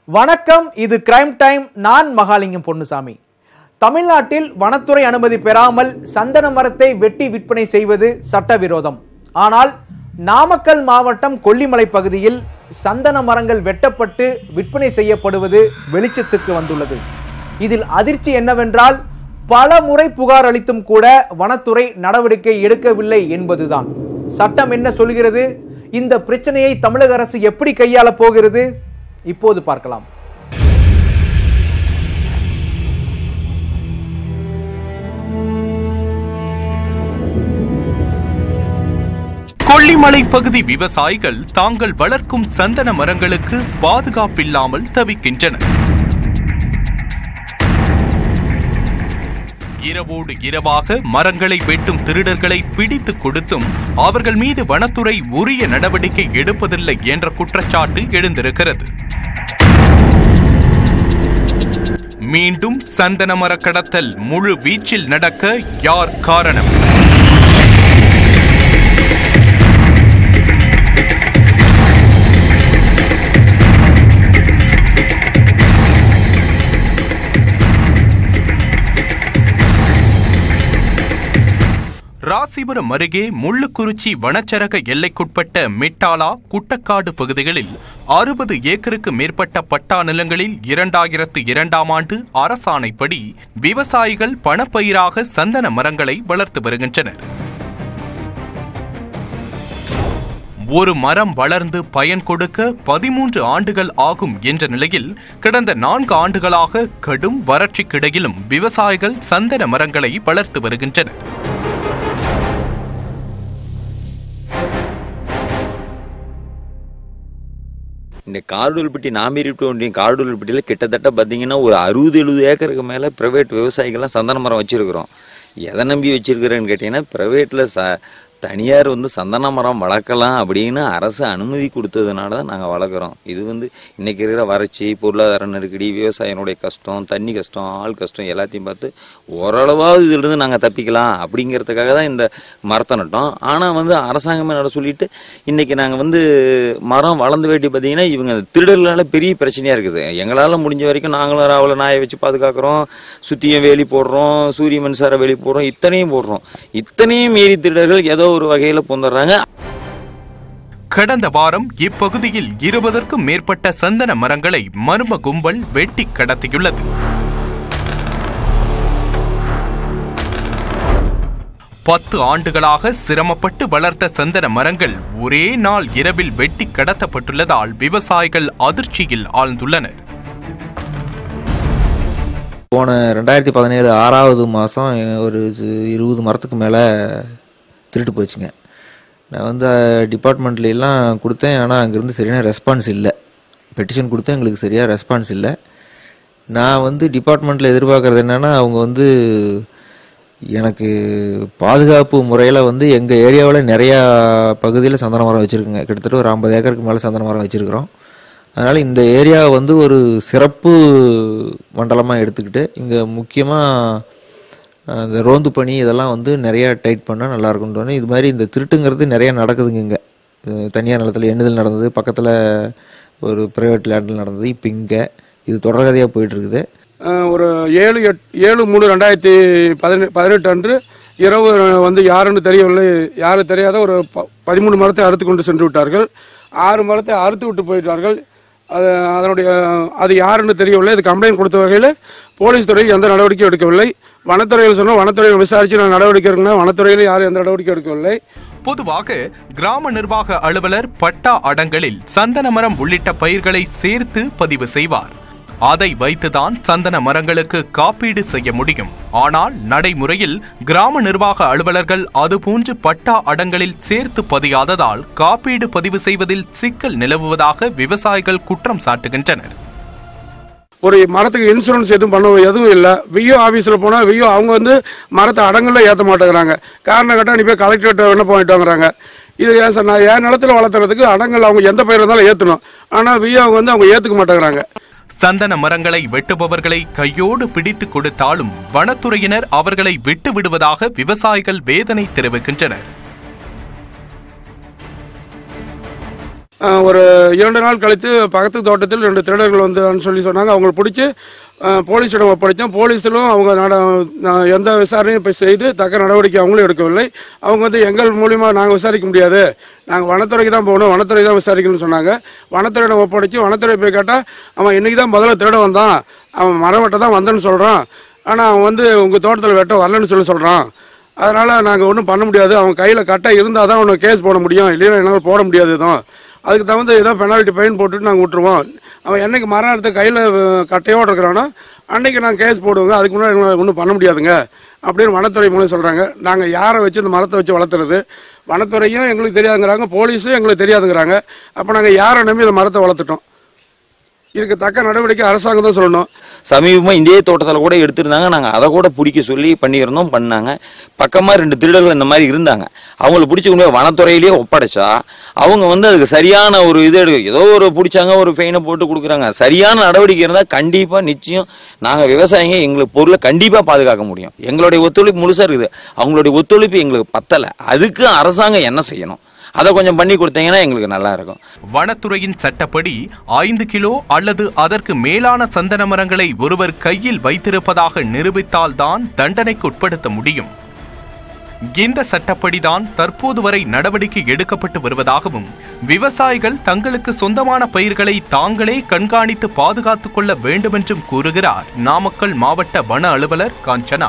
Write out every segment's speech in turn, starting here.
வணக்கம் இது crime time நான் மகாலிங்கம் பொன்னுசாமி தமிழ்நாட்டில் வனத்துறை அனுமதி பெறாமல் சந்தன மரத்தை வெட்டி விற்பனை செய்வது சட்டவிரோதம் ஆனால் நாமக்கல் மாவட்டம் கொல்லிமலை பகுதியில் சந்தன மரங்கள் வெட்டப்பட்டு விற்பனை செய்யப்படுவது வெளிச்சத்துக்கு வந்துள்ளது இதில் அதிர்ச்சி என்னவென்றால் பல முறை புகார் அளித்தும் கூட வனத்துறை நடவடிக்கை எடுக்கவில்லை என்பதுதான் சட்டம் என்ன சொல்கிறது இந்த பிரச்சனையை தமிழக அரசு எப்படி கையாளப் போகிறது இப்போது பார்க்கலாம் கொல்லிமலை பகுதி விவசாயிகள் தாங்கள் வளர்க்கும் சந்தன மரங்களுக்கு பாதுகாப்பில்லாமல் தவிக்கின்றனர் இரவோடு இரவாக மரங்களை வெட்டும் திருடர்களை பிடித்துக் கொடுத்தும் அவர்கள் மீது வனத்துறை உரிய நடவடிக்கை எடுப்பதில்லை என்ற குற்றச்சாட்டு எழுந்திருக்கிறது மீண்டும் சந்தன மர கடத்தல் முழு வீச்சில் நடக்க யார் காரணம் ராசிபுரம் அருகே முள்ளுக்குறிச்சி வனச்சரக எல்லைக்குட்பட்ட மிட்டாலா குட்டக்காடு பகுதிகளில் அறுபது ஏக்கருக்கு மேற்பட்ட பட்டா நிலங்களில் இரண்டாயிரத்து இரண்டாம் ஆண்டு அரசாணைப்படி விவசாயிகள் பணப்பயிராக சந்தன மரங்களை வளர்த்து வருகின்றனர் ஒரு மரம் வளர்ந்து பயன் கொடுக்க பதிமூன்று ஆண்டுகள் ஆகும் என்ற நிலையில் கடந்த நான்கு ஆண்டுகளாக கடும் வறட்சிக்கிடையிலும் விவசாயிகள் சந்தன மரங்களை வளர்த்து வருகின்றனர் இந்த கார்டுவல்பட்டி நாமீரிட்டு ஒன்றியம் கார்டுவல்பட்டியில் கிட்டத்தட்ட பார்த்தீங்கன்னா ஒரு அறுபது எழுபது ஏக்கருக்கு மேலே ப்ரைவேட் விவசாயிகள்லாம் சந்தன மரம் வச்சுருக்குறோம் எதை நம்பி வச்சுருக்கிறேன்னு கேட்டிங்கன்னா ப்ரைவேட்டில் ச தனியார் வந்து சந்தன மரம் வளர்க்கலாம் அப்படின்னு அரசு அனுமதி கொடுத்ததுனால தான் நாங்கள் வளர்க்குறோம் இது வந்து இன்றைக்கி இருக்கிற வறட்சி பொருளாதார நெருக்கடி விவசாயினுடைய கஷ்டம் தண்ணி கஷ்டம் ஆள் கஷ்டம் எல்லாத்தையும் பார்த்து ஓரளவாவது இதிலிருந்து நாங்கள் தப்பிக்கலாம் அப்படிங்கிறதுக்காக தான் இந்த மரத்தை நட்டோம் ஆனால் வந்து அரசாங்கமே நட சொல்லிட்டு இன்றைக்கி நாங்கள் வந்து மரம் வளர்ந்து வேட்டி பார்த்தீங்கன்னா இவங்க திருடர்களால் பெரிய பிரச்சனையாக இருக்குது எங்களால் முடிஞ்ச வரைக்கும் நாங்களும் ராவல நாயை வச்சு பாதுகாக்கிறோம் சுற்றியும் வேலி போடுறோம் சூரிய மின்சார வேலி போடுறோம் இத்தனையும் போடுறோம் இத்தனையும் மீறி திருடர்கள் ஏதோ ஒரு வகையில் பொந்துடுறாங்க கடந்த வாரம் இப்பகுதியில் இருபதற்கும் மேற்பட்ட சந்தன மரங்களை மர்ம கும்பல் வெட்டி கடத்தியுள்ளது பத்து ஆண்டுகளாக சிரமப்பட்டு வளர்த்த சந்தன மரங்கள் ஒரே நாள் இரவில் வெட்டி கடத்தப்பட்டுள்ளதால் விவசாயிகள் அதிர்ச்சியில் ஆழ்ந்துள்ளனர் போன ரெண்டாயிரத்தி பதினேழு ஆறாவது மாதம் ஒரு இது- இருபது மரத்துக்கு மேலே திருட்டு போச்சுங்க நான் வந்து டிபார்ட்மெண்ட்ல எல்லாம் கொடுத்தேன் ஆனால் அங்கேருந்து சரியான ரெஸ்பான்ஸ் இல்லை பெட்டிஷன் கொடுத்தேன் எங்களுக்கு சரியாக ரெஸ்பான்ஸ் இல்லை நான் வந்து டிபார்ட்மெண்ட்டில் எதிர்பார்க்குறது என்னென்னா அவங்க வந்து எனக்கு பாதுகாப்பு முறையில் வந்து எங்கள் ஏரியாவில் நிறையா பகுதியில் சந்தன மரம் வச்சுருக்குங்க கிட்டத்தட்ட ஒரு ஐம்பது ஏக்கருக்கு மேலே சந்தன மரம் வச்சுருக்குறோம் அதனால் இந்த ஏரியாவை வந்து ஒரு சிறப்பு மண்டலமாக எடுத்துக்கிட்டு இங்கே முக்கியமாக இந்த ரோந்து பணி இதெல்லாம் வந்து நிறையா டைட் பண்ணால் நல்லா இருக்கும்னு தோணும் இது மாதிரி இந்த திருட்டுங்கிறது நிறையா நடக்குதுங்க இங்கே தனியார் நிலத்தில் எண்ணுதல் நடந்தது பக்கத்தில் ஒரு ப்ரைவேட் லேண்டில் நடந்தது இப்போ இங்கே இது தொடர்கதையாக போயிட்டுருக்குது அஹ் ஒரு ஏழு எட் ஏழு மூணு ரெண்டாயிரத்தி பதினெ பதினெட்டு அன்று இரவு வந்து யாருன்னு தெரியவில்லை யாரு தெரியாத ஒரு ப- பதிமூணு மரத்தை அறுத்து கொண்டு சென்று விட்டார்கள் ஆறு மரத்தை அறுத்து விட்டு போயிட்டார்கள் அது அதனுடைய அது யாருன்னு தெரியவில்லை இது கம்ப்ளைண்ட் கொடுத்த வகையில் போலீஸ் துறை எந்த நடவடிக்கையும் எடுக்கவில்லை வனத்துறையில் சொன்னால் வனத்துறையை விசாரித்து நான் நடவடிக்கை எடுக்கணும் வனத்துறையில் யாரும் எந்த நடவடிக்கை எடுக்கவில்லை பொதுவாக கிராம நிர்வாக அலுவலர் பட்டா அடங்கலில் சந்தன மரம் உள்ளிட்ட பயிர்களை சேர்த்து பதிவு செய்வார் அதை வைத்துதான் சந்தன மரங்களுக்கு காப்பீடு செய்ய முடியும் ஆனால் நடைமுறையில் கிராம நிர்வாக அலுவலர்கள் அதுபோன்று பட்டா அடங்கலில் சேர்த்து பதியாததால் காப்பீடு பதிவு செய்வதில் சிக்கல் நிலவுவதாக விவசாயிகள் குற்றம் சாட்டுகின்றனர் ஒரு மரத்துக்கு இன்சூரன்ஸ் எதுவும் பண்ண எதுவும் இல்லை விஓ ஆஃபீஸில் போனால் விஓ அவங்க வந்து மரத்தை அடங்கல்ல ஏற்ற மாட்டேங்கிறாங்க காரணம் கேட்டால் நீ போய் கலெக்டர்கிட்ட விண்ணப்பம் வாங்கிட்டு வாங்குறாங்க இது ஏன் சார் நான் என் நிலத்தில் வளர்த்துறதுக்கு அடங்கல் அவங்க எந்த பயிர் இருந்தாலும் ஏற்றணும் ஆனால் விஓ வந்து அவங்க ஏற்றுக்க மாட்டேங்கிறாங்க சந்தன மரங்களை வெட்டுபவர்களை கையோடு பிடித்து கொடுத்தாலும் வனத்துறையினர் அவர்களை விட்டு விடுவதாக விவசாயிகள் வேதனை தெரிவிக்கின்றனர் அஹ், ஒரு இரண்டு நாள் கழித்து பக்கத்து தோட்டத்தில் ரெண்டு திருடர்கள் வந்து சொல்லி சொன்னாங்க அவங்களை பிடிச்சி அஹ், போலீஸிடம் ஒப்படைத்தோம் போலீஸிலும் அவங்க நட நான் எந்த விசாரணையும் இப்போ செய்து தக்க நடவடிக்கை அவங்களும் எடுக்கவில்லை அவங்க வந்து எங்கள் மூலியமா நாங்கள் விசாரிக்க முடியாது நாங்கள் வனத்துறைக்கு தான் போகணும் வனத்துறை தான் விசாரிக்கணும்னு சொன்னாங்க வனத்துறையிடம் ஒப்படைச்சு வனத்துறை போய் கேட்டால் அவன் இன்னைக்கு தான் முதல்ல திருட வந்தான் அவன் மரம் வெட்ட தான் வந்தேன்னு சொல்கிறான் ஆனால் அவன் வந்து உங்கள் தோட்டத்தில் வெட்ட வரலன்னு சொல்லி சொல்கிறான் அதனால் நாங்கள் ஒன்றும் பண்ண முடியாது அவன் கையில் கட்டை இருந்தால் தான் அவனுக்கு கேஸ் போட முடியும் இல்லைன்னா என்னால் போட முடியாது எதுவும் அதுக்கு தகுந்த ஏதோ பெனால்ட்டி ஃபைன் போட்டுட்டு நாங்கள் விட்டுருவோம் அவன் என்னைக்கு மரம் எடுத்து கையில் கட்டையோடு இருக்கிறானோ அன்னைக்கு நாங்கள் கேஸ் போடுவோங்க அதுக்கு முன்னாடி எங்களால் ஒன்றும் பண்ண முடியாதுங்க அப்படின்னு வனத்துறை மூலம் சொல்கிறாங்க நாங்கள் யாரை வச்சு இந்த மரத்தை வச்சு வளர்த்துறது வனத்துறையும் எங்களுக்கு தெரியாதுங்கிறாங்க போலீஸும் எங்களுக்கு தெரியாதுங்கிறாங்க அப்போ நாங்கள் யாரை நம்பி இந்த மரத்தை வளர்த்துட்டோம் இதுக்கு தக்க நடவடிக்கை அரசாங்கம் தான் சொல்லணும் சமீபமாக இந்திய தோட்டத்தில் கூட எடுத்திருந்தாங்க நாங்கள் அதை கூட பிடிக்க சொல்லி பண்ணியிருந்தோம் பண்ணாங்க பக்கமாக ரெண்டு திருடர்கள் இந்த மாதிரி இருந்தாங்க அவங்கள பிடிச்சி கொண்டு போய் வனத்துறையிலேயே ஒப்படைச்சா அவங்க வந்து அதுக்கு சரியான ஒரு இது எடுக்க ஏதோ ஒரு பிடிச்சாங்க ஒரு ஃபைனை போட்டு கொடுக்குறாங்க சரியான நடவடிக்கை இருந்தால் கண்டிப்பாக நிச்சயம் நாங்கள் விவசாயிங்க எங்களுக்கு பொருளை கண்டிப்பாக பாதுகாக்க முடியும் எங்களுடைய ஒத்துழைப்பு முழுசாக இருக்குது அவங்களுடைய ஒத்துழைப்பு எங்களுக்கு பத்தலை அதுக்கு அரசாங்கம் என்ன செய்யணும் அதை கொஞ்சம் பண்ணி கொடுத்தீங்கன்னா எங்களுக்கு நல்லா இருக்கும் வனத்துறையின் சட்டப்படி ஐந்து கிலோ அல்லது அதற்கு மேலான சந்தன மரங்களை ஒருவர் கையில் வைத்திருப்பதாக நிரூபித்தால்தான் தண்டனைக்கு உட்படுத்த முடியும் இந்த சட்டப்படிதான் தற்போது வரை நடவடிக்கை எடுக்கப்பட்டு வருவதாகவும் விவசாயிகள் தங்களுக்கு சொந்தமான பயிர்களை தாங்களே கண்காணித்து பாதுகாத்துக் கொள்ள வேண்டுமென்றும் கூறுகிறார் நாமக்கல் மாவட்ட வன அலுவலர் காஞ்சனா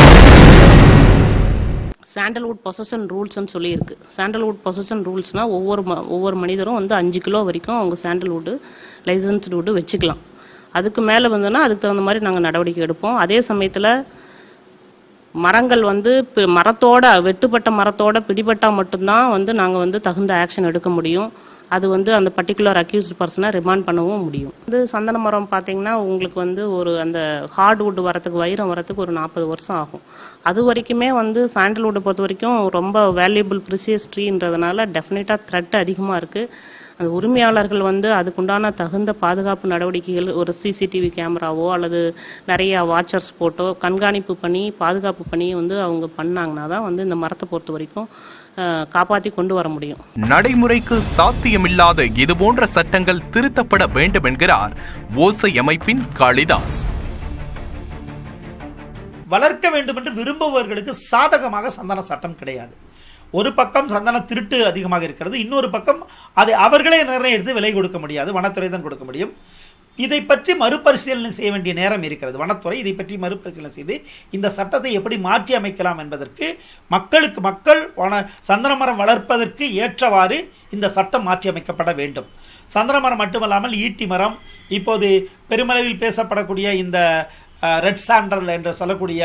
சாண்டல்வுட் பொசஷன் ரூல்ஸ்னு சொல்லியிருக்கு சாண்டல்வுட் பொசஷன் ரூல்ஸ்னால் ஒவ்வொரு ம ஒவ்வொரு மனிதரும் வந்து அஞ்சு கிலோ வரைக்கும் அவங்க சாண்டல்வுட்டு லைசன்ஸ்டு வுட்டு வச்சுக்கலாம் அதுக்கு மேலே வந்துன்னா அதுக்கு தகுந்த மாதிரி நாங்கள் நடவடிக்கை எடுப்போம் அதே சமயத்தில் மரங்கள் வந்து பி- மரத்தோட வெட்டுப்பட்ட மரத்தோட பிடிபட்டால் மட்டும்தான் வந்து நாங்கள் வந்து தகுந்த ஆக்ஷன் எடுக்க முடியும் அது வந்து அந்த பர்டிகுலர் அக்யூஸ்டு பர்சனை ரிமாண்ட் பண்ணவும் முடியும் வந்து சந்தன மரம் பார்த்தீங்கன்னா உங்களுக்கு வந்து ஒரு அந்த ஹார்ட்வுட் வரத்துக்கு வைரம் வரத்துக்கு ஒரு நாற்பது வருஷம் ஆகும் அது வரைக்குமே வந்து சாண்டல்வுட்டை பொறுத்த வரைக்கும் ரொம்ப வேல்யூபிள் ப்ரிசியஸ் ட்ரீன்றதுனால டெஃபினட்டாக த்ரெட் அதிகமாக இருக்குது அந்த உரிமையாளர்கள் வந்து அதுக்குண்டான தகுந்த பாதுகாப்பு நடவடிக்கைகள் ஒரு சிசிடிவி கேமராவோ அல்லது நிறைய வாட்சர்ஸ் போட்டோ கண்காணிப்பு பண்ணி பாதுகாப்பு பண்ணி வந்து அவங்க பண்ணாங்கன்னா தான் வந்து இந்த மரத்தை பொறுத்த வரைக்கும் காப்பாற்றி கொண்டு வர முடியும் நடைமுறைக்கு சாத்தியமில்லாத இதுபோன்ற சட்டங்கள் திருத்தப்பட வேண்டும் என்கிறார் ஓசை அமைப்பின் காளிதாஸ் வளர்க்க வேண்டும் என்று விரும்புபவர்களுக்கு சாதகமாக சந்தன சட்டம் கிடையாது ஒரு பக்கம் சந்தன திருட்டு அதிகமாக இருக்கிறது இன்னொரு பக்கம் அதை அவர்களே நிர்ணயித்து விலை கொடுக்க முடியாது வனத்துறை தான் கொடுக்க முடியும் இதை பற்றி மறுபரிசீலனை செய்ய வேண்டிய நேரம் இருக்கிறது வனத்துறை இதை பற்றி மறுபரிசீலனை செய்து இந்த சட்டத்தை எப்படி மாற்றி அமைக்கலாம் என்பதற்கு மக்களுக்கு மக்கள் வன சந்தன மரம் வளர்ப்பதற்கு ஏற்றவாறு இந்த சட்டம் மாற்றி அமைக்கப்பட வேண்டும் சந்தன மரம் மட்டுமல்லாமல் ஈட்டி மரம் இப்போது பெருமளவில் பேசப்படக்கூடிய இந்த ரெட் சாண்டல் என்று சொல்லக்கூடிய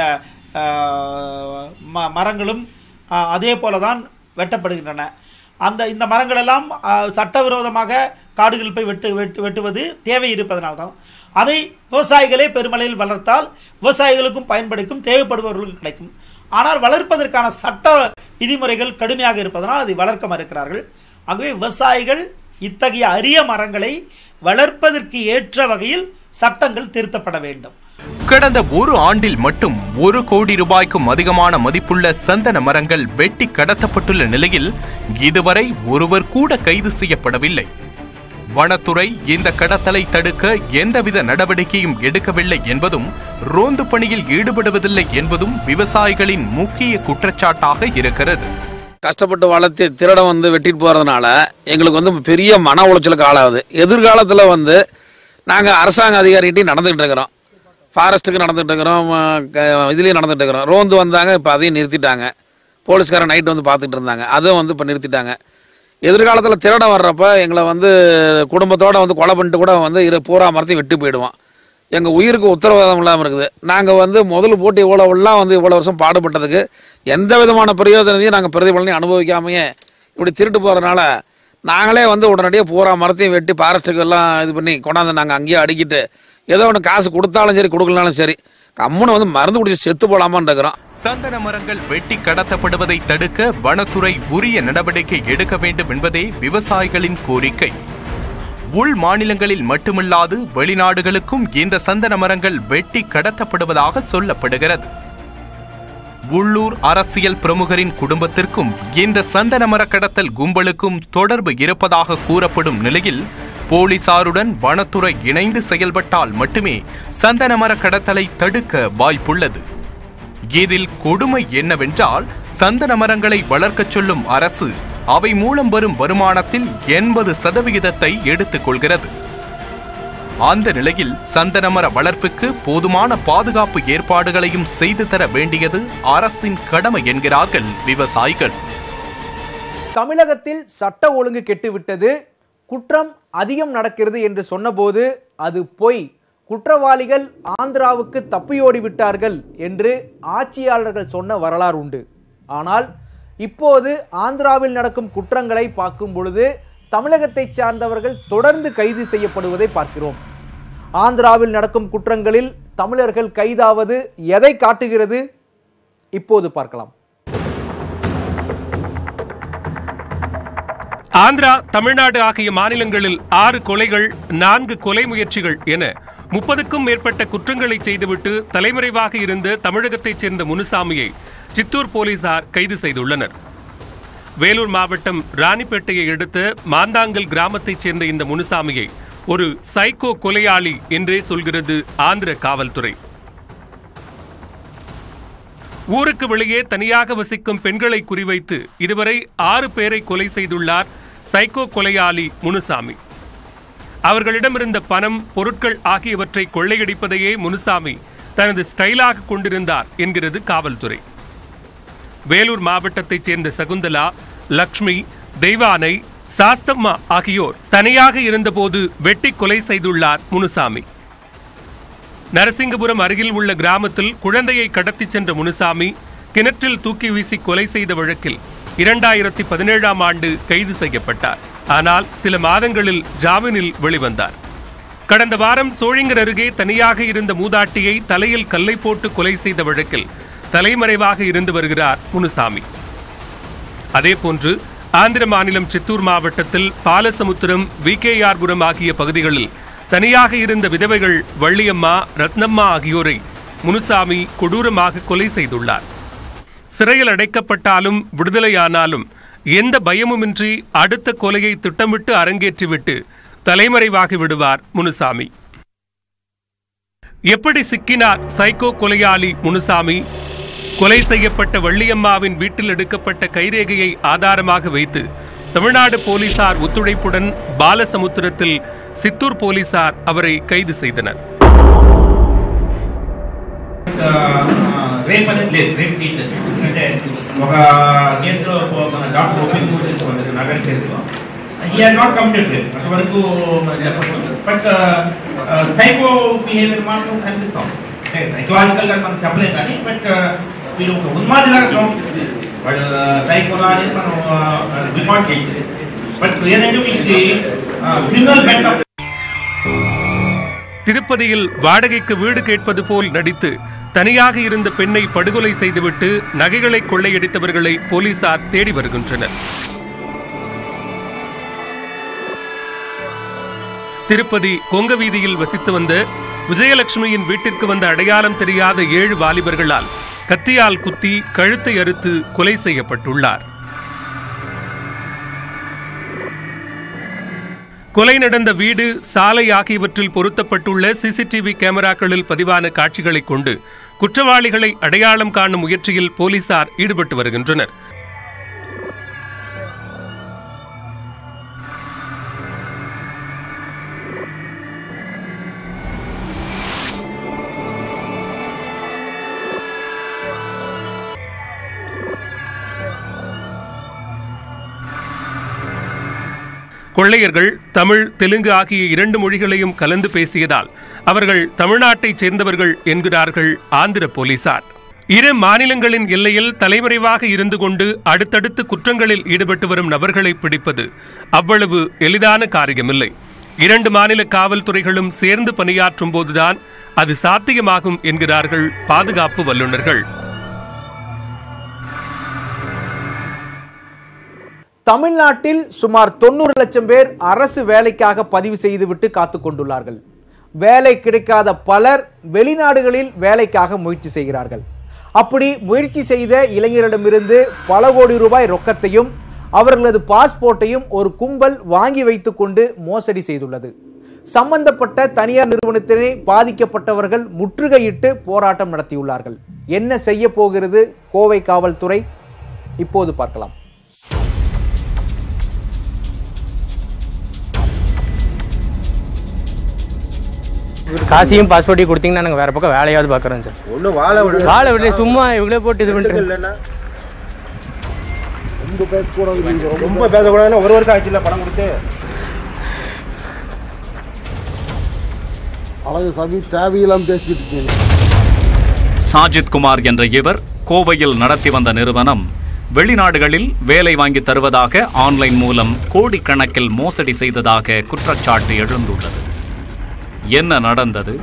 அஹ், ம- மரங்களும் அஹ், அதே போல தான் வெட்டப்படுகின்றன அந்த இந்த மரங்கள் எல்லாம் அஹ், சட்டவிரோதமாக காடுகள் போய் வெட்டு வெட்டு வெட்டுவது தேவை இருப்பதனால தான் அதை விவசாயிகளே பெருமளவில் வளர்த்தால் விவசாயிகளுக்கும் பயன்படுக்கும் தேவைப்படுபவர்களுக்கும் கிடைக்கும் ஆனால் வளர்ப்பதற்கான சட்ட விதிமுறைகள் கடுமையாக இருப்பதனால் அதை வளர்க்க மறுக்கிறார்கள் ஆகவே விவசாயிகள் இத்தகைய அரிய மரங்களை வளர்ப்பதற்கு ஏற்ற வகையில் சட்டங்கள் திருத்தப்பட வேண்டும் கடந்த ஒரு ஆண்டில் மட்டும் ஒரு கோடி ரூபாய்க்கும் அதிகமான மதிப்புள்ள சந்தன மரங்கள் வெட்டி கடத்தப்பட்டுள்ள நிலையில் இதுவரை ஒருவர் கூட கைது செய்யப்படவில்லை வனத்துறை இந்த கடத்தலை தடுக்க எந்தவித நடவடிக்கையும் எடுக்கவில்லை என்பதும் ரோந்து பணியில் ஈடுபடுவதில்லை என்பதும் விவசாயிகளின் முக்கிய குற்றச்சாட்டாக இருக்கிறது கஷ்டப்பட்டு வளர்த்து திருடம் வந்து வெட்டிட்டு போகிறதுனால எங்களுக்கு வந்து பெரிய மன உளைச்சலுக்கு ஆளாகுது எதிர்காலத்தில் வந்து நாங்கள் அரசாங்க அதிகாரிகிட்டையும் நடந்துகிட்டு இருக்கிறோம் ஃபாரஸ்ட்டுக்கு நடந்துகிட்டு இருக்கிறோம் இதுலேயும் நடந்துகிட்டு இருக்கிறோம் ரோந்து வந்தாங்க இப்போ அதையும் நிறுத்திட்டாங்க போலீஸ்காரன் நைட் வந்து பார்த்துட்டு இருந்தாங்க அதுவும் வந்து இப்போ நிறுத்திட்டாங்க எதிர்காலத்தில் திருடம் வர்றப்ப எங்களை வந்து குடும்பத்தோட வந்து கொலை பண்ணிட்டு கூட வந்து இரு பூரா மரத்தையும் வெட்டி போயிடுவோம் எங்கள் உயிருக்கு உத்தரவாதம் இல்லாமல் இருக்குது நாங்கள் வந்து முதல்ல போட்டு இவ்வளோ எல்லாம் வந்து இவ்வளோ வருஷம் பாடுபட்டதுக்கு எந்த விதமான பிரயோஜனத்தையும் நாங்கள் பிரதிபலனையும் அனுபவிக்காமையே இப்படி திருட்டு போகிறதுனால நாங்களே வந்து உடனடியாக பூரா மரத்தையும் வெட்டி ஃபாரஸ்ட்டுக்கு எல்லாம் இது பண்ணி கொண்டாந்து நாங்கள் அங்கேயே அடிக்கிட்டு ஏதோ ஒன்று காசு கொடுத்தாலும் சரி கொடுக்கலனாலும் சரி கம்முன்னு வந்து மருந்து குடிச்சு செத்து போலாமான்னு இருக்கிறோம் சந்தன மரங்கள் வெட்டி கடத்தப்படுவதை தடுக்க வனத்துறை உரிய நடவடிக்கை எடுக்க வேண்டும் என்பதே விவசாயிகளின் கோரிக்கை உள் மாநிலங்களில் மட்டுமல்லாது வெளிநாடுகளுக்கும் இந்த சந்தன மரங்கள் வெட்டி கடத்தப்படுவதாக சொல்லப்படுகிறது உள்ளூர் அரசியல் பிரமுகரின் குடும்பத்திற்கும் இந்த சந்தன மர கடத்தல் கும்பலுக்கும் தொடர்பு இருப்பதாக கூறப்படும் நிலையில் போலீசாருடன் வனத்துறை இணைந்து செயல்பட்டால் மட்டுமே சந்தன மர கடத்தலை தடுக்க வாய்ப்புள்ளது இதில் கொடுமை என்னவென்றால் சந்தன மரங்களை வளர்க்கச் சொல்லும் அரசு அவை மூலம் வரும் வருமானத்தில் எண்பது சதவிகிதத்தை எடுத்துக் கொள்கிறது அந்த நிலையில் சந்தனமர வளர்ப்புக்கு போதுமான பாதுகாப்பு ஏற்பாடுகளையும் செய்து தர வேண்டியது அரசின் கடமை என்கிறார்கள் விவசாயிகள் தமிழகத்தில் சட்ட ஒழுங்கு கெட்டுவிட்டது குற்றம் அதிகம் நடக்கிறது என்று சொன்னபோது அது பொய் குற்றவாளிகள் ஆந்திராவுக்கு தப்பியோடி விட்டார்கள் என்று ஆட்சியாளர்கள் சொன்ன வரலாறு உண்டு ஆனால் இப்போது ஆந்திராவில் நடக்கும் குற்றங்களை பார்க்கும் பொழுது தமிழகத்தை சார்ந்தவர்கள் தொடர்ந்து கைது செய்யப்படுவதை பார்க்கிறோம் ஆந்திராவில் நடக்கும் குற்றங்களில் தமிழர்கள் கைதாவது எதை காட்டுகிறது இப்போது பார்க்கலாம் ஆந்திரா தமிழ்நாடு ஆகிய மாநிலங்களில் ஆறு கொலைகள் நான்கு கொலை முயற்சிகள் என முப்பதுக்கும் மேற்பட்ட குற்றங்களை செய்துவிட்டு தலைமறைவாக இருந்த தமிழகத்தைச் சேர்ந்த முனுசாமியை சித்தூர் போலீசார் கைது செய்துள்ளனர் வேலூர் மாவட்டம் ராணிப்பேட்டையை அடுத்த மாந்தாங்கல் கிராமத்தைச் சேர்ந்த இந்த முனுசாமியை ஒரு சைக்கோ கொலையாளி என்றே சொல்கிறது ஆந்திர காவல்துறை ஊருக்கு வெளியே தனியாக வசிக்கும் பெண்களை குறிவைத்து இதுவரை ஆறு பேரை கொலை செய்துள்ளார் சைக்கோ கொலையாளி முனுசாமி அவர்களிடமிருந்த பணம் பொருட்கள் ஆகியவற்றை கொள்ளையடிப்பதையே முனுசாமி தனது ஸ்டைலாக கொண்டிருந்தார் என்கிறது காவல்துறை வேலூர் மாவட்டத்தைச் சேர்ந்த சகுந்தலா லக்ஷ்மி தெய்வானை சாஸ்தம்மா ஆகியோர் தனியாக இருந்தபோது வெட்டி கொலை செய்துள்ளார் முனுசாமி நரசிங்கபுரம் அருகில் உள்ள கிராமத்தில் குழந்தையை கடத்திச் சென்ற முனுசாமி கிணற்றில் தூக்கி வீசி கொலை செய்த வழக்கில் இரண்டாயிரத்தி பதினேழாம் ஆண்டு கைது செய்யப்பட்டார் ஆனால் சில மாதங்களில் ஜாமீனில் வெளிவந்தார் கடந்த வாரம் சோழிங்கர் அருகே தனியாக இருந்த மூதாட்டியை தலையில் கல்லை போட்டு கொலை செய்த வழக்கில் தலைமறைவாக இருந்து வருகிறார் முனுசாமி அதேபோன்று ஆந்திர மாநிலம் சித்தூர் மாவட்டத்தில் பாலசமுத்திரம் விகேஆர்புரம் ஆகிய பகுதிகளில் தனியாக இருந்த விதவைகள் வள்ளியம்மா ரத்னம்மா ஆகியோரை முனுசாமி கொடூரமாக கொலை செய்துள்ளார் சிறையில் அடைக்கப்பட்டாலும் விடுதலையானாலும் எந்த பயமுமின்றி அடுத்த கொலையை திட்டமிட்டு அரங்கேற்றிவிட்டு தலைமறைவாகி விடுவார் முனுசாமி எப்படி சிக்கினார் சைக்கோ கொலையாளி முனுசாமி கொலை செய்யப்பட்ட வள்ளியம்மாவின் வீட்டில் எடுக்கப்பட்ட கைரேகையை ஆதாரமாக வைத்து தமிழ்நாடு போலீசார் ஒத்துழைப்புடன் பாலசமுத்திரத்தில் சித்தூர் போலீசார் அவரை கைது செய்தனர் రేప్ అనేది లేదు రేప్ చేయలేదు ఎందుకంటే ఒక కేసులో ఒక మన డాక్టర్ ఓపెన్ కూడా తీసుకోవాలి నగర్ కేసులో ఈ ఆర్ నాట్ కమిటెడ్ రేప్ అంతవరకు బట్ సైకో బిహేవియర్ మాత్రం కనిపిస్తాం అంటే సైకలాజికల్ గా మనం చెప్పలేం కానీ బట్ వీళ్ళు ఒక ఉన్మాదిలాగా చూపిస్తుంది వాడు సైకోలా అనేది మనం రికార్డ్ చేయలేదు బట్ ఏంటంటే వీళ్ళకి క్రిమినల్ బెటర్ திருப்பதியில் வாடகைக்கு வீடு கேட்பது போல் நடித்து தனியாக இருந்த பெண்ணை படுகொலை செய்துவிட்டு நகைகளை கொள்ளையடித்தவர்களை போலீசார் தேடி வருகின்றனர் திருப்பதி கொங்க வீதியில் வசித்து வந்த விஜயலட்சுமியின் வீட்டிற்கு வந்த அடையாளம் தெரியாத ஏழு வாலிபர்களால் கத்தியால் குத்தி கழுத்தை அறுத்து கொலை செய்யப்பட்டுள்ளார் கொலை நடந்த வீடு சாலை ஆகியவற்றில் பொருத்தப்பட்டுள்ள சிசிடிவி கேமராக்களில் பதிவான காட்சிகளைக் கொண்டு குற்றவாளிகளை அடையாளம் காணும் முயற்சியில் போலீசார் ஈடுபட்டு வருகின்றனர் கொள்ளையர்கள் தமிழ் தெலுங்கு ஆகிய இரண்டு மொழிகளையும் கலந்து பேசியதால் அவர்கள் தமிழ்நாட்டைச் சேர்ந்தவர்கள் என்கிறார்கள் ஆந்திர போலீசார் இரு மாநிலங்களின் எல்லையில் தலைமறைவாக இருந்து கொண்டு அடுத்தடுத்து குற்றங்களில் ஈடுபட்டு வரும் நபர்களை பிடிப்பது அவ்வளவு எளிதான காரியமில்லை இரண்டு மாநில காவல்துறைகளும் சேர்ந்து பணியாற்றும் போதுதான் அது சாத்தியமாகும் என்கிறார்கள் பாதுகாப்பு வல்லுநர்கள் தமிழ்நாட்டில் சுமார் தொண்ணூறு லட்சம் பேர் அரசு வேலைக்காக பதிவு செய்துவிட்டு காத்து கொண்டுள்ளார்கள் வேலை கிடைக்காத பலர் வெளிநாடுகளில் வேலைக்காக முயற்சி செய்கிறார்கள் அப்படி முயற்சி செய்த இளைஞரிடமிருந்து பல கோடி ரூபாய் ரொக்கத்தையும் அவர்களது பாஸ்போர்ட்டையும் ஒரு கும்பல் வாங்கி வைத்துக்கொண்டு மோசடி செய்துள்ளது சம்பந்தப்பட்ட தனியார் நிறுவனத்தினை பாதிக்கப்பட்டவர்கள் முற்றுகையிட்டு போராட்டம் நடத்தியுள்ளார்கள் என்ன செய்ய போகிறது கோவை காவல்துறை இப்போது பார்க்கலாம் காசையும் பாஸ்போர்ட்டையும் கொடுத்தீங்கன்னா நாங்கள் வேற பக்கம் வேலையாவது பார்க்குறோம் சார் ஒன்றும் வாழ விட வாழை விட சும்மா இவங்களே போட்டு இது பண்ணிட்டு இல்லைன்னா ரொம்ப பேசக்கூடாது ரொம்ப பேசக்கூடாதுன்னா ஒரு வருஷம் ஆச்சுல பணம் கொடுத்து அழகு சாமி தேவையில்லாம பேசிட்டு இருக்கீங்க சாஜித் குமார் என்ற இவர் கோவையில் நடத்தி வந்த நிறுவனம் வெளிநாடுகளில் வேலை வாங்கி தருவதாக ஆன்லைன் மூலம் கோடிக்கணக்கில் மோசடி செய்ததாக குற்றச்சாட்டு எழுந்துள்ளது என்ன நடந்தது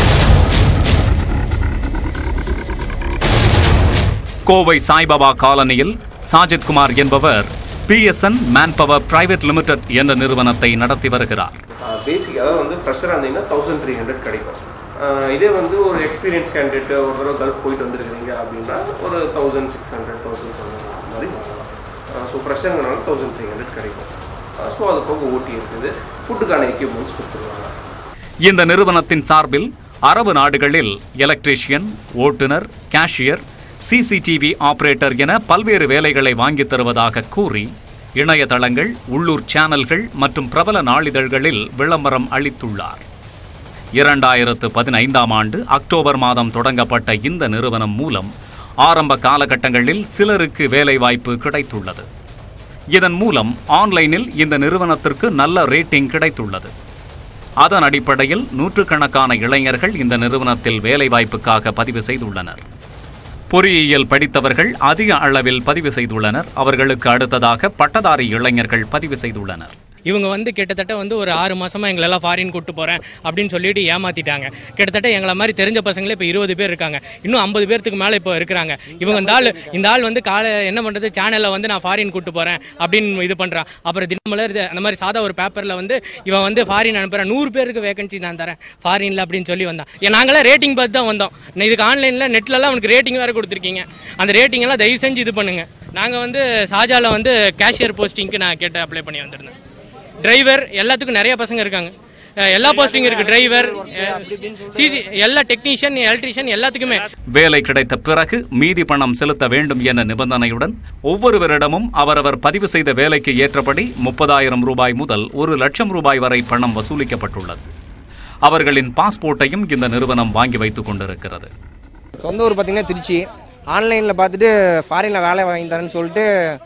கோவை சாய்பாபா காலனியில் சாஜித் குமார் என்பவர் பிஎஸ்என் மேன்பவர் பிரைவேட் லிமிடெட் என்ற நிறுவனத்தை நடத்தி வருகிறார் பேசிக் அதாவது வந்து ஃப்ரெஷராக இருந்தீங்கன்னா தௌசண்ட் த்ரீ ஹண்ட்ரட் கிடைக்கும் ஆஹ் இதே வந்து ஒரு எக்ஸ்பீரியன்ஸ் கேண்டிடேட் ஒரு தடவை கல்ஃப் போயிட்டு வந்திருக்கிறீங்க அப்படின்னா ஒரு thousand six hundred thousand seven மாதிரி வாங்கலாம் ஸோ ஃப்ரெஷருங்கனால தௌசண்ட் த்ரீ ஹண்ட்ரட் கிடைக்கும் ஸோ அது போக ஓட்டி இருக்குது ஃபுட்டுக்கான எக்யூப்மெண்ட்ஸ் கொடுத்துருவாங்க இந்த நிறுவனத்தின் சார்பில் அரபு நாடுகளில் எலக்ட்ரீஷியன் ஓட்டுநர் கேஷியர் சிசிடிவி ஆபரேட்டர் என பல்வேறு வேலைகளை வாங்கித் தருவதாக கூறி இணையதளங்கள் உள்ளூர் சேனல்கள் மற்றும் பிரபல நாளிதழ்களில் விளம்பரம் அளித்துள்ளார் இரண்டாயிரத்து பதினைந்தாம் ஆண்டு அக்டோபர் மாதம் தொடங்கப்பட்ட இந்த நிறுவனம் மூலம் ஆரம்ப காலகட்டங்களில் சிலருக்கு வேலைவாய்ப்பு கிடைத்துள்ளது இதன் மூலம் ஆன்லைனில் இந்த நிறுவனத்திற்கு நல்ல ரேட்டிங் கிடைத்துள்ளது அதன் அடிப்படையில் நூற்றுக்கணக்கான இளைஞர்கள் இந்த நிறுவனத்தில் வேலைவாய்ப்புக்காக பதிவு செய்துள்ளனர் பொறியியல் படித்தவர்கள் அதிக அளவில் பதிவு செய்துள்ளனர் அவர்களுக்கு அடுத்ததாக பட்டதாரி இளைஞர்கள் பதிவு செய்துள்ளனர் இவங்க வந்து கிட்டத்தட்ட வந்து ஒரு ஆறு மாசமா எங்களெல்லாம் ஃபாரின் கூட்டு போறேன் அப்படின்னு சொல்லிட்டு ஏமாத்திட்டாங்க கிட்டத்தட்ட எங்களை மாதிரி தெரிஞ்ச பசங்களே இப்போ இருபது பேர் இருக்காங்க இன்னும் ஐம்பது பேர்த்துக்கு மேலே இப்போ இருக்கிறாங்க இவங்க இந்த ஆள் இந்த ஆள் வந்து காலை என்ன பண்றது சேனலில் வந்து நான் ஃபாரின் கூட்டு போறேன் அப்படின்னு இது பண்றான் அப்புறம் தினமலர் இது அந்த மாதிரி சாதா ஒரு பேப்பர்ல வந்து இவன் வந்து ஃபாரின் அனுப்புறேன் நூறு பேருக்கு வேகன்சி நான் தரேன் ஃபாரின்ல அப்படின்னு சொல்லி வந்தான் ஏன் நாங்களாம் ரேட்டிங் பார்த்து தான் வந்தோம் நான் இதுக்கு ஆன்லைன்ல நெட்லலாம் அவனுக்கு ரேட்டிங் வேற கொடுத்துருக்கீங்க அந்த ரேட்டிங் எல்லாம் தயவு செஞ்சு இது பண்ணுங்க நாங்கள் வந்து சாஜால வந்து கேஷியர் போஸ்டிங்க்கு நான் கேட்டு அப்ளை பண்ணி வந்திருந்தேன் டிரைவர் எல்லாத்துக்கும் நிறைய பசங்க இருக்காங்க அஹ் எல்லா போஸ்டிங் இருக்கு டிரைவர் சிசி எல்லா டெக்னீஷியன் எலக்ட்ரீஷியன் எல்லாத்துக்குமே வேலை கிடைத்த பிறகு மீதி பணம் செலுத்த வேண்டும் என நிபந்தனையுடன் ஒவ்வொருவரிடமும் அவரவர் பதிவு செய்த வேலைக்கு ஏற்றபடி முப்பதாயிரம் ரூபாய் முதல் ஒரு லட்சம் ரூபாய் வரை பணம் வசூலிக்கப்பட்டுள்ளது அவர்களின் பாஸ்போர்ட்டையும் இந்த நிறுவனம் வாங்கி வைத்துக் கொண்டிருக்கிறது சொந்த ஊர் பார்த்தீங்கன்னா திருச்சி ஆன்லைனில் பார்த்துட்டு ஃபாரினில் வேலை வாங்கி தரேன்னு சொல்லிட்டு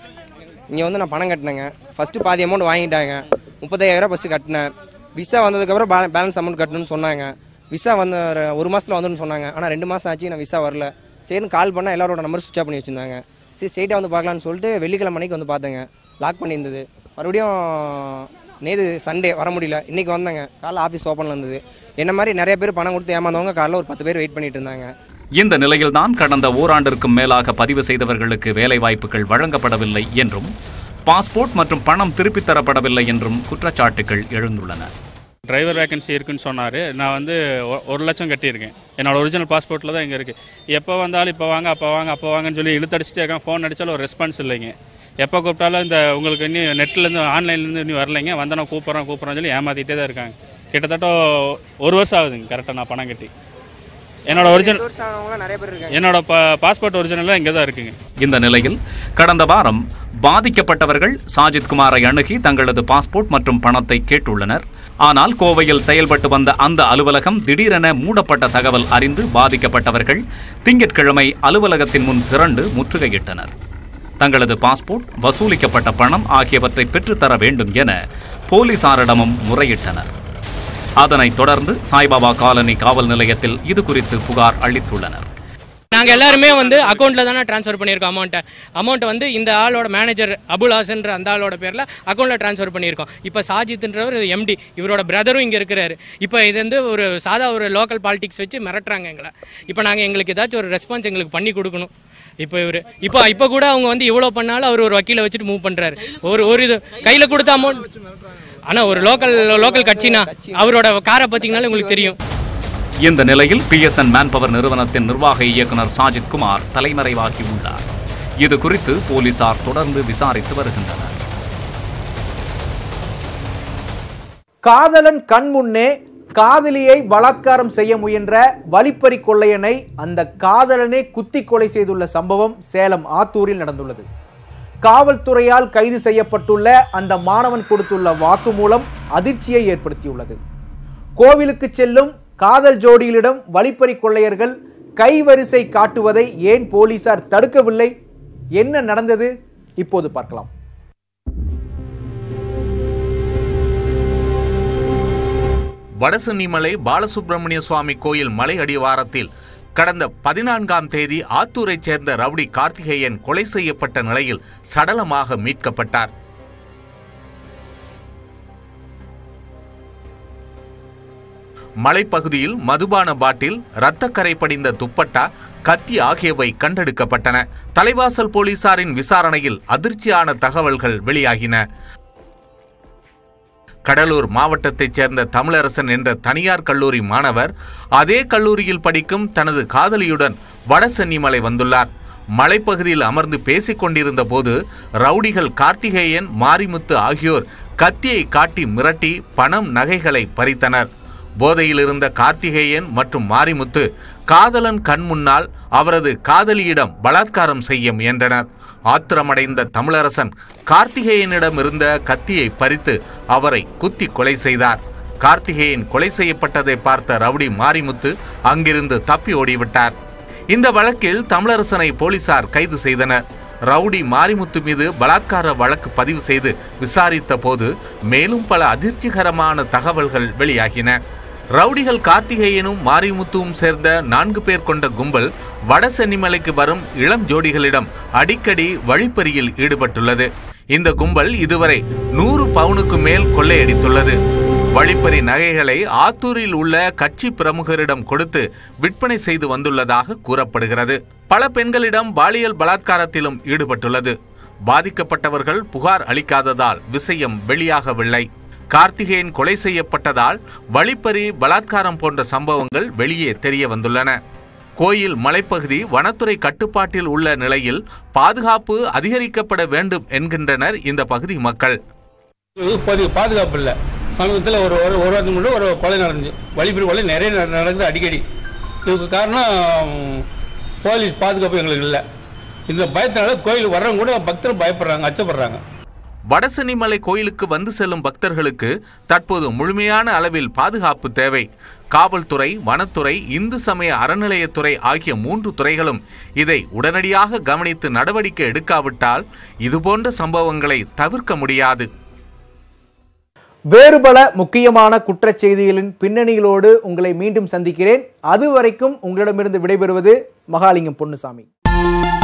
இங்கே வந்து நான் பணம் கட்டினேங்க ஃபஸ்ட்டு பாதி அமௌண்ட் வாங்கிட்டாங்க முப்பத்தாயிரம் ஃபஸ்ட்டு கட்டினேன் விசா வந்ததுக்கப்புறம் பே பேலன்ஸ் அமௌண்ட் கட்டணும்னு சொன்னாங்க விசா வந்து ஒரு- ஒரு மாதத்தில் வந்துடும் சொன்னாங்க ஆனால் ரெண்டு மாதம் ஆச்சு நான் விசா வரல சரின்னு கால் பண்ணால் எல்லாரோட நம்பர் சுவிச் ஆஃப் பண்ணி வச்சுருந்தாங்க சரி ஸ்ட்ரெயிட்டாக வந்து பார்க்கலான்னு சொல்லிட்டு வெள்ளிக்கிழமை அன்னைக்கு வந்து பார்த்தேங்க லாக் பண்ணியிருந்தது மறுபடியும் நேற்று சண்டே வர முடியல இன்றைக்கி வந்தாங்க காலைல ஆஃபீஸ் ஓப்பனில் இருந்தது என்ன மாதிரி நிறைய பேர் பணம் கொடுத்து ஏமாந்தவங்க காலைல ஒரு பத்து பேர் வெயிட் பண்ணிட்டு இருந்தாங்க இந்த நிலையில்தான் கடந்த ஓராண்டிற்கும் மேலாக பதிவு செய்தவர்களுக்கு வேலைவாய்ப்புகள் வழங்கப்படவில்லை என்றும் பாஸ்போர்ட் மற்றும் பணம் திருப்பித் தரப்படவில்லை என்றும் குற்றச்சாட்டுகள் எழுந்துள்ளன டிரைவர் வேகன்சி இருக்குன்னு சொன்னார் நான் வந்து ஒ- ஒரு லட்சம் கட்டியிருக்கேன் என்னோட ஒரிஜினல் பாஸ்போர்ட்டில் தான் இங்கே இருக்குது எப்போ வந்தாலும் இப்போ வாங்க அப்போ வாங்க அப்போ வாங்கன்னு சொல்லி இழுத்தடிச்சிட்டே இருக்கான் ஃபோன் அடித்தாலும் ஒரு ரெஸ்பான்ஸ் இல்லைங்க எப்போ கூப்பிட்டாலும் இந்த உங்களுக்கு இன்னும் நெட்லேருந்து ஆன்லைன்லேருந்து இன்னும் வரலைங்க வந்தால் நான் கூப்பிட்றேன் கூப்பிட்றேன்னு சொல்லி ஏமாற்றிட்டே தான் இருக்காங்க கிட்டத்தட்ட ஒரு வருஷம் ஆகுதுங்க கரெக்டாக நான் பணம் கட்டி என்னோட ஒரிஜினல் நிறைய பேர் இருக்காங்க என்னோட பா பாஸ்போர்ட் ஒரிஜினலாக இங்கே தான் இருக்குங்க இந்த நிலையில் கடந்த வாரம் பாதிக்கப்பட்டவர்கள் சாஜித் குமாரை அணுகி தங்களது பாஸ்போர்ட் மற்றும் பணத்தை கேட்டுள்ளனர் ஆனால் கோவையில் செயல்பட்டு வந்த அந்த அலுவலகம் திடீரென மூடப்பட்ட தகவல் அறிந்து பாதிக்கப்பட்டவர்கள் திங்கட்கிழமை அலுவலகத்தின் முன் திரண்டு முற்றுகையிட்டனர் தங்களது பாஸ்போர்ட் வசூலிக்கப்பட்ட பணம் ஆகியவற்றை பெற்றுத்தர வேண்டும் என போலீசாரிடமும் முறையிட்டனர் அதனைத் தொடர்ந்து சாய்பாபா காலனி காவல் நிலையத்தில் இது குறித்து புகார் அளித்துள்ளனர் நாங்கள் எல்லாருமே வந்து அக்கௌண்ட்டில் தானே ட்ரான்ஸ்ஃபர் பண்ணியிருக்கோம் அமௌண்ட்டை அமௌண்ட்டை வந்து இந்த ஆளோட மேனேஜர் அபுல் ஹாசன்ற அந்த ஆளோட பேரில் அக்கௌண்ட்டில் ட்ரான்ஸ்ஃபர் பண்ணியிருக்கோம் இப்போ சாஜித்ன்றவர் எம்டி இவரோட பிரதரும் இங்கே இருக்கிறாரு இப்போ இது வந்து ஒரு சாதா ஒரு லோக்கல் பாலிடிக்ஸ் வச்சு மிரட்டுறாங்க எங்களை இப்போ நாங்கள் எங்களுக்கு ஏதாச்சும் ஒரு ரெஸ்பான்ஸ் எங்களுக்கு பண்ணி கொடுக்கணும் இப்போ இவர் இப்போ இப்போ கூட அவங்க வந்து இவ்வளோ பண்ணாலும் அவர் ஒரு வக்கீலை வச்சுட்டு மூவ் பண்ணுறாரு ஒரு ஒரு இது கையில் கொடுத்த அமௌண்ட் ஆனால் ஒரு லோக்கல் லோக்கல் கட்சினா அவரோட காரை பார்த்தீங்கனாலே உங்களுக்கு தெரியும் இந்த நிலையில் பிஎஸ்என் மேன்பவர் நிறுவனத்தின் நிர்வாக இயக்குனர் சாஜித் குமார் தலைமறைவாகி உள்ளார் இது குறித்து போலீசார் தொடர்ந்து விசாரித்து வருகின்றனர் காதலன் கண் முன்னே காதலியை பலாத்காரம் செய்ய முயன்ற வழிப்பறி கொள்ளையனை அந்த காதலனே குத்தி கொலை செய்துள்ள சம்பவம் சேலம் ஆத்தூரில் நடந்துள்ளது காவல்துறையால் கைது செய்யப்பட்டுள்ள அந்த மாணவன் கொடுத்துள்ள வாக்குமூலம் அதிர்ச்சியை ஏற்படுத்தியுள்ளது கோவிலுக்கு செல்லும் காதல் ஜோடிகளிடம் வழிப்பறி கொள்ளையர்கள் கைவரிசை காட்டுவதை ஏன் போலீசார் தடுக்கவில்லை என்ன நடந்தது இப்போது பார்க்கலாம் வடசென்னிமலை பாலசுப்பிரமணிய சுவாமி கோயில் மலை அடிவாரத்தில் கடந்த பதினான்காம் தேதி ஆத்தூரைச் சேர்ந்த ரவுடி கார்த்திகேயன் கொலை செய்யப்பட்ட நிலையில் சடலமாக மீட்கப்பட்டார் மலைப்பகுதியில் மதுபான பாட்டில் இரத்தக்கரை படிந்த துப்பட்டா கத்தி ஆகியவை கண்டெடுக்கப்பட்டன தலைவாசல் போலீசாரின் விசாரணையில் அதிர்ச்சியான தகவல்கள் வெளியாகின கடலூர் மாவட்டத்தைச் சேர்ந்த தமிழரசன் என்ற தனியார் கல்லூரி மாணவர் அதே கல்லூரியில் படிக்கும் தனது காதலியுடன் வடசென்னிமலை வந்துள்ளார் மலைப்பகுதியில் அமர்ந்து பேசிக் கொண்டிருந்த போது ரவுடிகள் கார்த்திகேயன் மாரிமுத்து ஆகியோர் கத்தியை காட்டி மிரட்டி பணம் நகைகளை பறித்தனர் போதையில் இருந்த கார்த்திகேயன் மற்றும் மாரிமுத்து காதலன் கண் முன்னால் அவரது காதலியிடம் பலாத்காரம் செய்ய முயன்றனர் ஆத்திரமடைந்த தமிழரசன் கார்த்திகேயனிடம் இருந்த கத்தியை பறித்து அவரை குத்தி கொலை செய்தார் கார்த்திகேயன் கொலை செய்யப்பட்டதை பார்த்த ரவுடி மாரிமுத்து அங்கிருந்து தப்பி ஓடிவிட்டார் இந்த வழக்கில் தமிழரசனை போலீசார் கைது செய்தனர் ரவுடி மாரிமுத்து மீது பலாத்கார வழக்கு பதிவு செய்து விசாரித்த போது மேலும் பல அதிர்ச்சிகரமான தகவல்கள் வெளியாகின ரவுடிகள் கார்த்திகேயனும் மாரிமுத்துவும் சேர்ந்த நான்கு பேர் கொண்ட கும்பல் வடசென்னிமலைக்கு வரும் இளம் ஜோடிகளிடம் அடிக்கடி வழிப்பறியில் ஈடுபட்டுள்ளது இந்த கும்பல் இதுவரை நூறு பவுனுக்கு மேல் கொள்ளையடித்துள்ளது வழிப்பறி நகைகளை ஆத்தூரில் உள்ள கட்சி பிரமுகரிடம் கொடுத்து விற்பனை செய்து வந்துள்ளதாக கூறப்படுகிறது பல பெண்களிடம் பாலியல் பலாத்காரத்திலும் ஈடுபட்டுள்ளது பாதிக்கப்பட்டவர்கள் புகார் அளிக்காததால் விஷயம் வெளியாகவில்லை கார்த்திகேயன் கொலை செய்யப்பட்டதால் வழிப்பறி பலாத்காரம் போன்ற சம்பவங்கள் வெளியே தெரிய வந்துள்ளன கோயில் மலைப்பகுதி வனத்துறை கட்டுப்பாட்டில் உள்ள நிலையில் பாதுகாப்பு அதிகரிக்கப்பட வேண்டும் என்கின்றனர் இந்த பகுதி மக்கள் இப்போதைக்கு பாதுகாப்பு இல்லை சமீபத்தில் ஒரு ஒரு ஒரு வாரத்துக்கு முன்னாடி ஒரு கொலை நடந்துச்சு வழிபறி கொலை நிறைய நட- நடக்குது அடிக்கடி இதுக்கு காரணம் போலீஸ் பாதுகாப்பு எங்களுக்கு இல்லை இந்த பயத்தினால கோயிலுக்கு வர்றவங்க கூட பக்தர் பயப்படுறாங்க அச்சப்படுறாங்க வடசென்னிமலை கோயிலுக்கு வந்து செல்லும் பக்தர்களுக்கு தற்போது முழுமையான அளவில் பாதுகாப்பு தேவை காவல்துறை வனத்துறை இந்து சமய அறநிலையத்துறை ஆகிய மூன்று துறைகளும் இதை உடனடியாக கவனித்து நடவடிக்கை எடுக்காவிட்டால் இதுபோன்ற சம்பவங்களை தவிர்க்க முடியாது வேறு பல முக்கியமான குற்றச் செய்திகளின் பின்னணிகளோடு உங்களை மீண்டும் சந்திக்கிறேன் அதுவரைக்கும் உங்களிடமிருந்து விடைபெறுவது மகாலிங்கம் பொன்னுசாமி